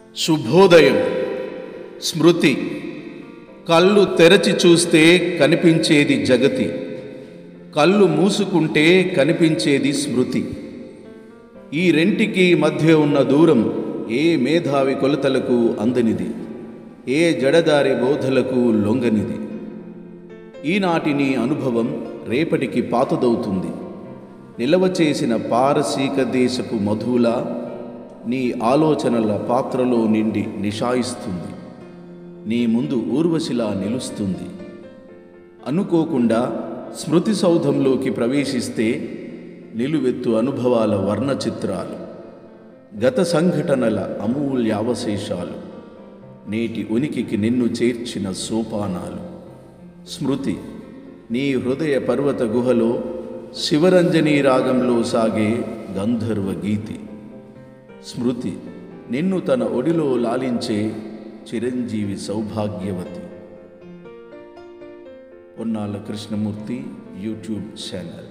శుభోదయం స్మృతి కళ్ళు తెరచి చూస్తే కనిపించేది జగతి కళ్ళు మూసుకుంటే కనిపించేది స్మృతి ఈ రెంటికి మధ్య ఉన్న దూరం ఏ మేధావి కొలతలకు అందనిది ఏ జడదారి బోధలకు లొంగనిది ఈనాటి నీ అనుభవం రేపటికి పాతదవుతుంది నిలవ చేసిన పారసీక దేశపు మధులా నీ ఆలోచనల పాత్రలో నిండి నిషాయిస్తుంది నీ ముందు ఊర్వశిలా నిలుస్తుంది అనుకోకుండా స్మృతి సౌధంలోకి ప్రవేశిస్తే నిలువెత్తు అనుభవాల వర్ణ చిత్రాలు గత సంఘటనల అమూల్యావశేషాలు నేటి ఉనికికి నిన్ను చేర్చిన సోపానాలు స్మృతి నీ హృదయ పర్వత గుహలో శివరంజనీ రాగంలో సాగే గంధర్వ గీతి స్మృతి నిన్ను తన ఒడిలో లాలించే చిరంజీవి సౌభాగ్యవతి పొన్నాల కృష్ణమూర్తి యూట్యూబ్ ఛానల్